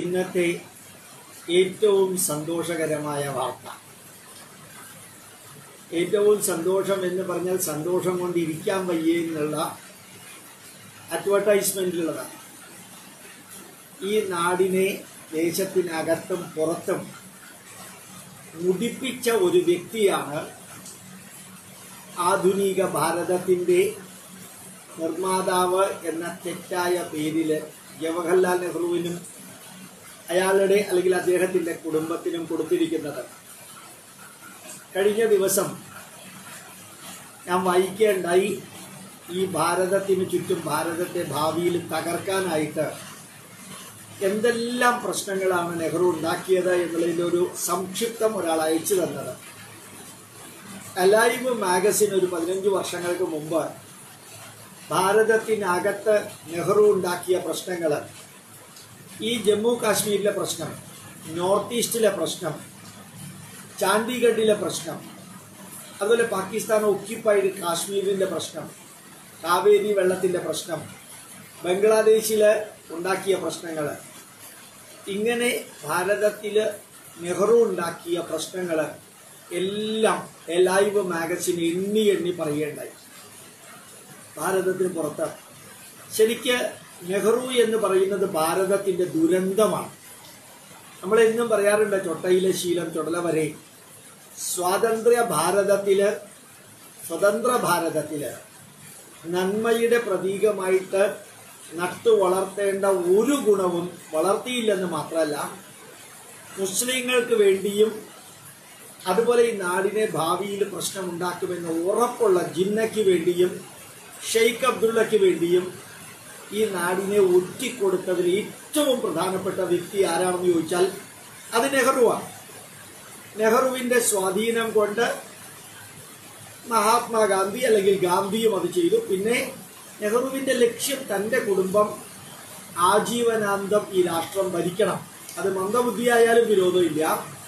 ഇന്നത്തെ ഏറ്റവും സന്തോഷകരമായ വാർത്ത ഏറ്റവും സന്തോഷം എന്ന് പറഞ്ഞാൽ സന്തോഷം കൊണ്ട് ഇരിക്കാൻ വയ്യേ എന്നുള്ള അഡ്വർടൈസ്മെന്റിലുള്ളതാണ് ഈ നാടിനെ ദേശത്തിനകത്തും പുറത്തും മുടിപ്പിച്ച ഒരു വ്യക്തിയാണ് ആധുനിക ഭാരതത്തിൻ്റെ നിർമ്മാതാവ് എന്ന തെറ്റായ പേരിൽ ജവഹർലാൽ നെഹ്റുവിനും അയാളുടെ അല്ലെങ്കിൽ അദ്ദേഹത്തിൻ്റെ കുടുംബത്തിനും കൊടുത്തിരിക്കുന്നത് കഴിഞ്ഞ ദിവസം ഞാൻ വായിക്കേണ്ടായി ഈ ഭാരതത്തിന് ചുറ്റും ഭാരതത്തെ ഭാവിയിൽ തകർക്കാനായിട്ട് എന്തെല്ലാം പ്രശ്നങ്ങളാണ് നെഹ്റു ഉണ്ടാക്കിയത് എന്നുള്ളതിൻ്റെ ഒരു സംക്ഷിപ്തം ഒരാൾ അയച്ചു തന്നത് അലൈവ് മാഗസിൻ ഒരു പതിനഞ്ച് വർഷങ്ങൾക്ക് മുമ്പ് ഭാരതത്തിനകത്ത് നെഹ്റു ഉണ്ടാക്കിയ പ്രശ്നങ്ങൾ ഈ ജമ്മു കാശ്മീരിലെ പ്രശ്നം നോർത്ത് ഈസ്റ്റിലെ പ്രശ്നം ചാണ്ഡീഗഡിലെ പ്രശ്നം അതുപോലെ പാകിസ്ഥാൻ ഒക്യുപ്പൈഡ് കാശ്മീരിൻ്റെ പ്രശ്നം കാവേരി വെള്ളത്തിൻ്റെ പ്രശ്നം ബംഗ്ലാദേശിൽ ഉണ്ടാക്കിയ പ്രശ്നങ്ങൾ ഇങ്ങനെ ഭാരതത്തിൽ നെഹ്റു ഉണ്ടാക്കിയ പ്രശ്നങ്ങൾ എല്ലാം ലൈവ് മാഗസിൻ എണ്ണി എണ്ണി പറയേണ്ടായി ഭാരതത്തിന് പുറത്ത് ശരിക്ക് നെഹ്റു എന്ന് പറയുന്നത് ഭാരതത്തിൻ്റെ ദുരന്തമാണ് നമ്മൾ എന്നും പറയാറുണ്ട് ചൊട്ടയിലെ ശീലം ചുടല വരെ സ്വാതന്ത്ര്യ ഭാരതത്തിൽ സ്വതന്ത്ര ഭാരതത്തിൽ നന്മയുടെ പ്രതീകമായിട്ട് നട്ടു വളർത്തേണ്ട ഒരു ഗുണവും വളർത്തിയില്ലെന്ന് മാത്രമല്ല മുസ്ലിങ്ങൾക്ക് വേണ്ടിയും അതുപോലെ ഈ നാടിനെ ഭാവിയിൽ പ്രശ്നമുണ്ടാക്കുമെന്ന് ഉറപ്പുള്ള ജിന്നയ്ക്ക് വേണ്ടിയും ഷെയ്ഖ് അബ്ദുള്ളയ്ക്ക് വേണ്ടിയും ഈ നാടിനെ ഒറ്റിക്കൊടുത്തതിൽ ഏറ്റവും പ്രധാനപ്പെട്ട വ്യക്തി ആരാണെന്ന് ചോദിച്ചാൽ അത് നെഹ്റുവാണ് നെഹ്റുവിൻ്റെ സ്വാധീനം കൊണ്ട് മഹാത്മാഗാന്ധി അല്ലെങ്കിൽ ഗാന്ധിയും അത് ചെയ്തു പിന്നെ നെഹ്റുവിൻ്റെ ലക്ഷ്യം തൻ്റെ കുടുംബം ആജീവനാന്തം ഈ രാഷ്ട്രം ഭരിക്കണം അത് മന്ദബുദ്ധിയായാലും വിരോധമില്ല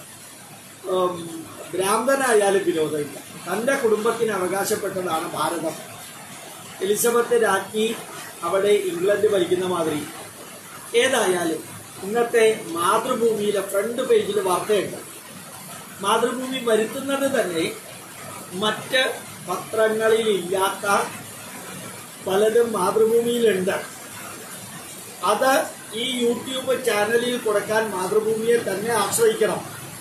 ഉം, ഭ്രാന്തനായാലും വിരോധമില്ല തൻ്റെ കുടുംബത്തിന് അവകാശപ്പെട്ടതാണ് ഭാരതം എലിസബത്ത് രാജ്ഞി അവിടെ ഇംഗ്ലണ്ട് ഭരിക്കുന്ന മാതിരി ഏതായാലും ഇന്നത്തെ മാതൃഭൂമിയിലെ ഫ്രണ്ട് പേജിൽ വാർത്തയുണ്ട് മാതൃഭൂമി വരുത്തുന്നത് തന്നെ മറ്റ് പത്രങ്ങളിൽ ഇല്ലാത്ത പലതും മാതൃഭൂമിയിലുണ്ട് അത് ഈ യൂട്യൂബ് ചാനലിൽ കൊടുക്കാൻ മാതൃഭൂമിയെ തന്നെ ആശ്രയിക്കണം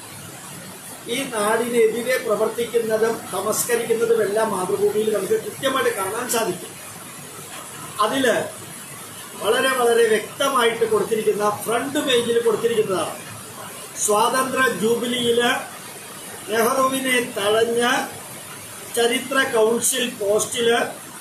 ഈ നാടിനെതിരെ പ്രവർത്തിക്കുന്നതും തമസ്കരിക്കുന്നതും എല്ലാം മാതൃഭൂമിയിൽ നമുക്ക് കൃത്യമായിട്ട് കാണാൻ സാധിക്കും അതിൽ വളരെ വളരെ വ്യക്തമായിട്ട് കൊടുത്തിരിക്കുന്ന ഫ്രണ്ട് പേജിൽ കൊടുത്തിരിക്കുന്നതാണ് സ്വാതന്ത്ര്യ ജൂബിലിയിൽ നെഹ്റുവിനെ തഴഞ്ഞ് ചരിത്ര കൗൺസിൽ പോസ്റ്റില്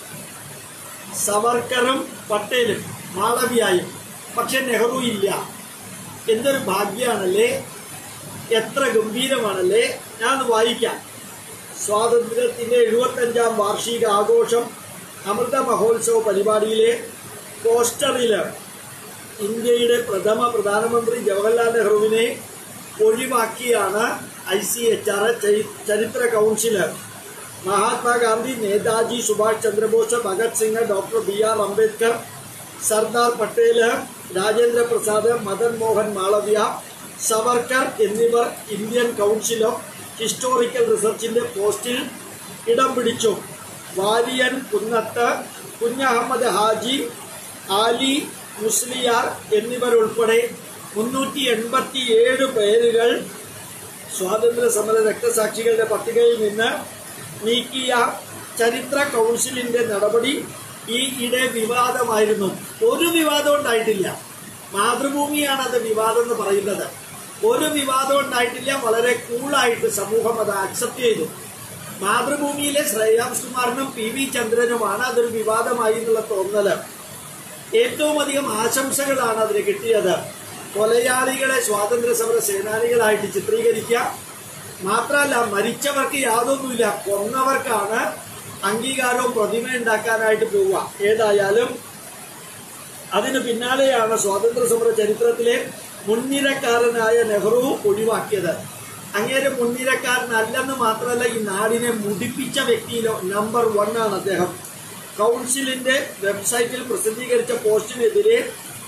സവർക്കറും പട്ടേലും മാളവിയായും പക്ഷെ നെഹ്റു ഇല്ല എന്തൊരു ഭാഗ്യമാണല്ലേ എത്ര ഗംഭീരമാണല്ലേ ഞാൻ വായിക്കാം സ്വാതന്ത്ര്യത്തിന്റെ എഴുപത്തഞ്ചാം വാർഷിക ആഘോഷം അമൃത മഹോത്സവ പരിപാടിയിലെ പോസ്റ്ററിൽ ഇന്ത്യയുടെ പ്രഥമ പ്രധാനമന്ത്രി ജവഹർലാൽ നെഹ്റുവിനെ ഒഴിവാക്കിയാണ് ഐ സി എച്ച് ആർ ചരിത്ര council Mahatma Gandhi Netaji Subhash Chandra Bose Bhagat Singh doctor B R Ambedkar Sardar Patel Rajendra Prasad Madan Mohan Malaviya Savarkar എന്നിവർ ഇന്ത്യൻ കൗൺസിൽ ഓഫ് ഹിസ്റ്റോറിക്കൽ റിസർച്ചിന്റെ പോസ്റ്റിൽ ഇടം പിടിച്ചു വാരിയൻ കുന്നത്ത് കുഞ്ഞഹമ്മദ് ഹാജി ആലി മുസ്ലിയാർ എന്നിവരുൾപ്പെടെ മുന്നൂറ്റി എൺപത്തിയേഴ് പേരുകൾ സ്വാതന്ത്ര്യ സമര രക്തസാക്ഷികളുടെ പട്ടികയിൽ നിന്ന് നീക്കിയ ചരിത്ര കൗൺസിലിന്റെ നടപടി ഈ ഇടെ വിവാദമായിരുന്നു ഒരു വിവാദം ഉണ്ടായിട്ടില്ല മാതൃഭൂമിയാണ് അത് വിവാദം എന്ന് പറയുന്നത് ഒരു വിവാദം ഉണ്ടായിട്ടില്ല വളരെ കൂളായിട്ട് സമൂഹം അത് അക്സെപ്റ്റ് ചെയ്തു മാതൃഭൂമിയിലെ ശ്രേയാംസ് കുമാറിനും പി വി ചന്ദ്രനുമാണ് അതൊരു വിവാദമായി എന്നുള്ള തോന്നല് ഏറ്റവും അധികം ആശംസകളാണ് അതിന് കിട്ടിയത് കൊലയാളികളെ സ്വാതന്ത്ര്യ സമര സേനാനികളായിട്ട് ചിത്രീകരിക്കുക മാത്രമല്ല മരിച്ചവർക്ക് യാതൊന്നുമില്ല കൊന്നവർക്കാണ് അംഗീകാരവും പ്രതിമ ഉണ്ടാക്കാനായിട്ട് പോവുക ഏതായാലും അതിന് പിന്നാലെയാണ് സ്വാതന്ത്ര്യ സമര ചരിത്രത്തിലെ മുൻനിരക്കാരനായ നെഹ്റു ഒഴിവാക്കിയത് അങ്ങേരെ മുൻനിരക്കാരനല്ലെന്ന് മാത്രമല്ല ഈ നാടിനെ മുടിപ്പിച്ച വ്യക്തിയിലോ നമ്പർ വൺ ആണ് അദ്ദേഹം കൗൺസിലിന്റെ വെബ്സൈറ്റിൽ പ്രസിദ്ധീകരിച്ച പോസ്റ്റിനെതിരെ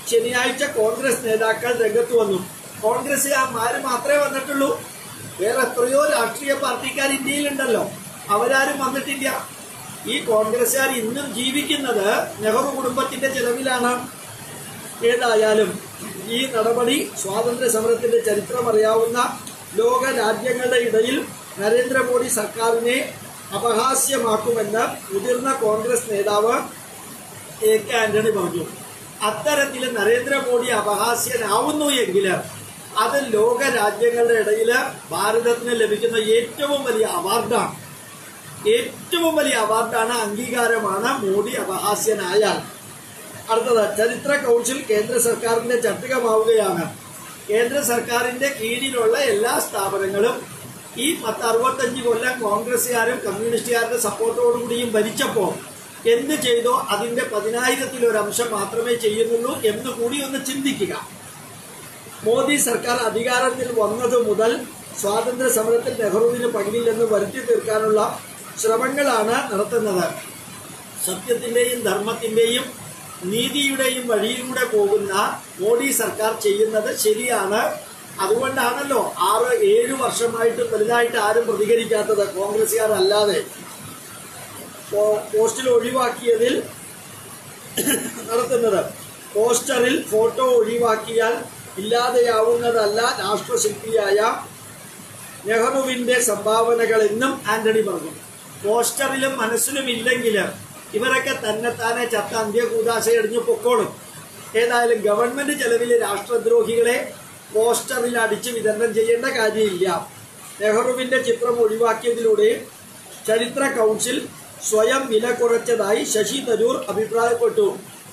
ശനിയാഴ്ച കോൺഗ്രസ് നേതാക്കൾ രംഗത്ത് വന്നു കോൺഗ്രസ്സുകാർ മാത്രമേ വന്നിട്ടുള്ളൂ വേറെ എത്രയോ രാഷ്ട്രീയ പാർട്ടിക്കാർ ഇന്ത്യയിലുണ്ടല്ലോ അവരാരും വന്നിട്ടില്ല ഈ കോൺഗ്രസ്സുകാർ ഇന്നും ജീവിക്കുന്നത് നെഹ്റു കുടുംബത്തിന്റെ ചെലവിലാണ് ഏതായാലും ഈ നടപടി സ്വാതന്ത്ര്യ സമരത്തിന്റെ ചരിത്രം അറിയാവുന്ന ലോക രാജ്യങ്ങളുടെ ഇടയിൽ നരേന്ദ്രമോദി സർക്കാരിനെ അപഹാസ്യമാക്കുമെന്ന് മുതിർന്ന കോൺഗ്രസ് നേതാവ് എ കെ ആന്റണി പറഞ്ഞു അത്തരത്തിൽ നരേന്ദ്രമോദി അപഹാസ്യനാവുന്നു എങ്കിൽ അത് ലോക രാജ്യങ്ങളുടെ ഇടയിൽ ഭാരതത്തിന് ലഭിക്കുന്ന ഏറ്റവും വലിയ അവാർഡാണ് ഏറ്റവും വലിയ അവാർഡാണ് അംഗീകാരമാണ് മോദി അപഹാസ്യനായാൽ അടുത്തത് ചരിത്ര കൗൺസിൽ കേന്ദ്ര സർക്കാരിന്റെ ചട്ടുകമാവുകയാണ് കേന്ദ്ര സർക്കാരിന്റെ കീഴിലുള്ള എല്ലാ സ്ഥാപനങ്ങളും ഈ പത്ത് അറുപത്തഞ്ച് കൊല്ലം കോൺഗ്രസുകാരും കമ്മ്യൂണിസ്റ്റുകാരുടെ സപ്പോർട്ടോടുകൂടിയും ഭരിച്ചപ്പോൾ എന്ത് ചെയ്തോ അതിന്റെ പതിനായിരത്തിലൊരംശം മാത്രമേ ചെയ്യുന്നുള്ളൂ എന്ന് കൂടി ഒന്ന് ചിന്തിക്കുക മോദി സർക്കാർ അധികാരത്തിൽ വന്നത് മുതൽ സ്വാതന്ത്ര്യ സമരത്തിൽ നെഹ്റുവിന് പങ്കില്ലെന്ന് വരുത്തി തീർക്കാനുള്ള ശ്രമങ്ങളാണ് നടത്തുന്നത് സത്യത്തിന്റെയും ധർമ്മത്തിന്റെയും നീതിയുടെയും വഴിയിലൂടെ പോകുന്ന മോഡി സർക്കാർ ചെയ്യുന്നത് ശരിയാണ് അതുകൊണ്ടാണല്ലോ ആറ് ഏഴ് വർഷമായിട്ട് വലുതായിട്ട് ആരും പ്രതികരിക്കാത്തത് കോൺഗ്രസുകാർ അല്ലാതെ പോ- പോസ്റ്റിൽ ഒഴിവാക്കിയതിൽ നടത്തുന്നത് പോസ്റ്ററിൽ ഫോട്ടോ ഒഴിവാക്കിയാൽ ഇല്ലാതെയാവുന്നതല്ല രാഷ്ട്രശില്പിയായ നെഹ്റുവിന്റെ സംഭാവനകൾ എന്നും ആന്റണി പറഞ്ഞു പോസ്റ്ററിലും മനസ്സിലും ഇല്ലെങ്കിൽ ഇവരൊക്കെ തന്നെത്താനെ ചത്ത അന്ത്യകൂതാശയടിഞ്ഞ് പൊക്കോളും ഏതായാലും ഗവൺമെന്റ് ചെലവിൽ രാഷ്ട്രദ്രോഹികളെ പോസ്റ്ററിൽ അടിച്ച് വിതരണം ചെയ്യേണ്ട കാര്യമില്ല നെഹ്റുവിന്റെ ചിത്രം ഒഴിവാക്കിയതിലൂടെ ചരിത്ര കൗൺസിൽ സ്വയം വില കുറച്ചതായി ശശി തരൂർ അഭിപ്രായപ്പെട്ടു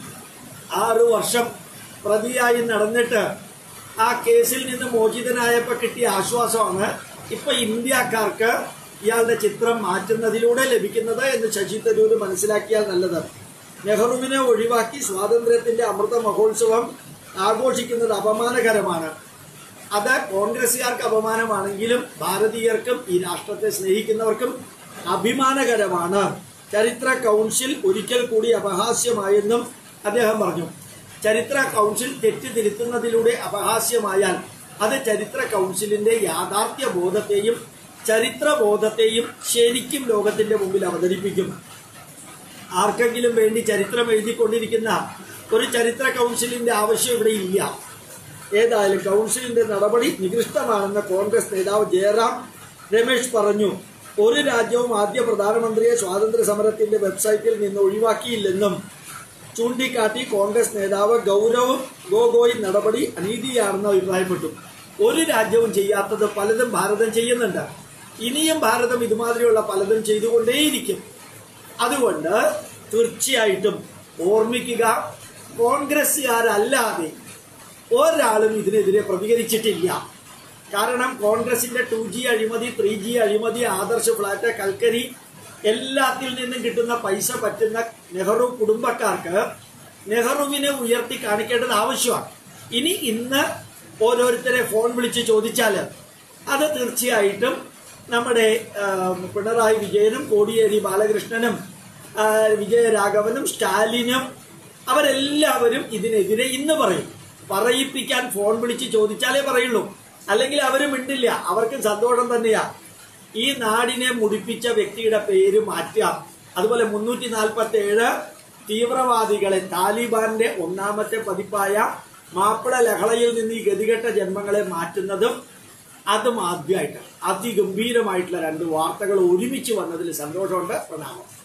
ആറു വർഷം പ്രതിയായി നടന്നിട്ട് ആ കേസിൽ നിന്ന് മോചിതനായപ്പോൾ കിട്ടിയ ആശ്വാസമാണ് ഇപ്പൊ ഇന്ത്യക്കാർക്ക് ഇയാളുടെ ചിത്രം മാറ്റുന്നതിലൂടെ ലഭിക്കുന്നത് എന്ന് ശശി തരൂർ മനസ്സിലാക്കിയാൽ നല്ലത് നെഹ്റുവിനെ ഒഴിവാക്കി സ്വാതന്ത്ര്യത്തിന്റെ അമൃത മഹോത്സവം ആഘോഷിക്കുന്നത് അപമാനകരമാണ് അത് കോൺഗ്രസുകാർക്ക് അപമാനമാണെങ്കിലും ഭാരതീയർക്കും ഈ രാഷ്ട്രത്തെ സ്നേഹിക്കുന്നവർക്കും അഭിമാനകരമാണ് ചരിത്ര കൗൺസിൽ ഒരിക്കൽ കൂടി അപഹാസ്യമായെന്നും അദ്ദേഹം പറഞ്ഞു ചരിത്ര കൗൺസിൽ തെറ്റ് തിരുത്തുന്നതിലൂടെ അപഹാസ്യമായാൽ അത് ചരിത്ര കൗൺസിലിന്റെ യാഥാർത്ഥ്യ ബോധത്തെയും ചരിത്ര ബോധത്തെയും ശരിക്കും ലോകത്തിന്റെ മുമ്പിൽ അവതരിപ്പിക്കും ആർക്കെങ്കിലും വേണ്ടി ചരിത്രം എഴുതിക്കൊണ്ടിരിക്കുന്ന ഒരു ചരിത്ര കൗൺസിലിന്റെ ആവശ്യം ഇവിടെ ഇല്ല ഏതായാലും കൗൺസിലിന്റെ നടപടി നികൃഷ്ടമാണെന്ന് കോൺഗ്രസ് നേതാവ് ജയറാം രമേശ് പറഞ്ഞു ഒരു രാജ്യവും ആദ്യ പ്രധാനമന്ത്രിയെ സ്വാതന്ത്ര്യ സമരത്തിന്റെ വെബ്സൈറ്റിൽ നിന്ന് ഒഴിവാക്കിയില്ലെന്നും ചൂണ്ടിക്കാട്ടി കോൺഗ്രസ് നേതാവ് ഗൗരവ് ഗോഗോയ് നടപടി അനീതിയാണെന്ന് അഭിപ്രായപ്പെട്ടു ഒരു രാജ്യവും ചെയ്യാത്തത് പലതും ഭാരതം ചെയ്യുന്നുണ്ട് ഇനിയും ഭാരതം ഇതുമാതിരിയുള്ള പലതും ചെയ്തുകൊണ്ടേയിരിക്കും അതുകൊണ്ട് തീർച്ചയായിട്ടും ഓർമ്മിക്കുക കോൺഗ്രസ്സുകാരല്ലാതെ ഒരാളും ഇതിനെതിരെ പ്രതികരിച്ചിട്ടില്ല കാരണം കോൺഗ്രസിന്റെ ടു ജി അഴിമതി ത്രീ ജി അഴിമതി ആദർശ ഫ്ലാറ്റ് കൽക്കരി എല്ലാത്തിൽ നിന്നും കിട്ടുന്ന പൈസ പറ്റുന്ന നെഹ്റു കുടുംബക്കാർക്ക് നെഹ്റുവിനെ ഉയർത്തി കാണിക്കേണ്ടത് ആവശ്യമാണ് ഇനി ഇന്ന് ഓരോരുത്തരെ ഫോൺ വിളിച്ച് ചോദിച്ചാൽ അത് തീർച്ചയായിട്ടും നമ്മുടെ ആ, പിണറായി വിജയനും കോടിയേരി ബാലകൃഷ്ണനും ആ, വിജയരാഘവനും സ്റ്റാലിനും അവരെല്ലാവരും ഇതിനെതിരെ ഇന്ന് പറയും പറയിപ്പിക്കാൻ ഫോൺ വിളിച്ച് ചോദിച്ചാലേ പറയുള്ളൂ അല്ലെങ്കിൽ അവരും മിണ്ടില്ല അവർക്ക് സന്തോഷം തന്നെയാ ഈ നാടിനെ മുടിപ്പിച്ച വ്യക്തിയുടെ പേര് മാറ്റാം അതുപോലെ മുന്നൂറ്റി നാൽപ്പത്തി ഏഴ് തീവ്രവാദികളെ താലിബാന്റെ ഒന്നാമത്തെ പതിപ്പായ മാപ്പിള ലഹളയിൽ നിന്ന് ഈ ഗതികെട്ട ജന്മങ്ങളെ മാറ്റുന്നതും അതും ആദ്യമായിട്ട് അതിഗംഭീരമായിട്ടുള്ള രണ്ട് വാർത്തകൾ ഒരുമിച്ച് വന്നതിൽ സന്തോഷമുണ്ട് പ്രണാമം